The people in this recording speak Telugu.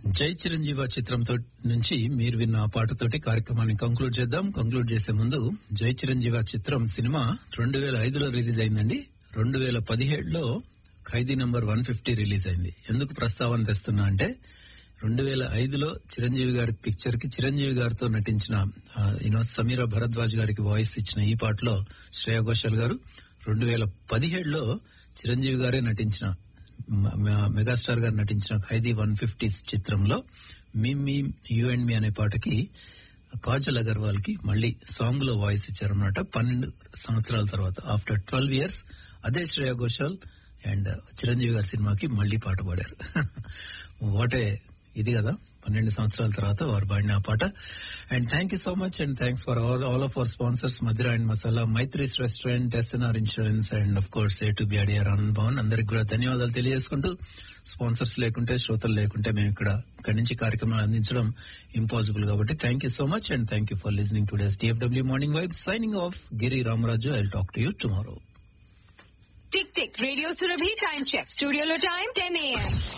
జై చిరంజీవ చిత్రంతో నుంచి మీరు విన్న ఆ పాటతోటి కార్యక్రమాన్ని కంక్లూడ్ చేద్దాం కంక్లూడ్ చేసే ముందు జై చిరంజీవ చిత్రం సినిమా రెండు వేల ఐదులో రిలీజ్ అయిందండి రెండు వేల పదిహేడులో ఖైదీ నంబర్ వన్ ఫిఫ్టీ రిలీజ్ అయింది ఎందుకు ప్రస్తావన తెస్తున్నా అంటే రెండు వేల ఐదులో చిరంజీవి గారి పిక్చర్ కి చిరంజీవి గారితో నటించిన యూనో సమీర భరద్వాజ్ గారికి వాయిస్ ఇచ్చిన ఈ పాటలో శ్రేయా ఘోషాల్ గారు రెండు వేల పదిహేడులో చిరంజీవి గారే నటించిన మ- మ- మెగాస్టార్ గారు నటించిన ఖైదీ వన్ ఫిఫ్టీ చిత్రంలో మీ మీ యూ అండ్ మీ అనే పాటకి కాజల్ అగర్వాల్ కి మళ్ళీ సాంగ్ లో వాయిస్ ఇచ్చారన్నమాట పన్నెండు సంవత్సరాల తర్వాత ఆఫ్టర్ ట్వెల్వ్ ఇయర్స్ అదే శ్రేయా ఘోషాల్ అండ్ చిరంజీవి గారి సినిమాకి మళ్ళీ పాట పాడారు వాటే ఇది కదా పన్నెండు సంవత్సరాల తర్వాత వారు పాడిన ఆ పాట and thank you so much and thanks for all all of our sponsors Madhura and Masala Maitri's restaurant SNR insurance and of course A to BRDR Anand Bhavan అందరికి కూడా ధన్యవాదాలు తెలియజేసుకుంటూ స్పాన్సర్స్ లేకుంటే శ్రోతలు లేకుంటే మేము ఇక్కడ ఇక్కడి నుంచి కార్యక్రమాలు అందించడం ఇంపాసిబుల్ కాబట్టి thank you so much and thank you for listening today's DFW morning vibe signing off Giri Ramaraju I talk to you tomorrow tick tick radio Surabhi time check స్టూడియోలో టైం టెన్ ఏఎం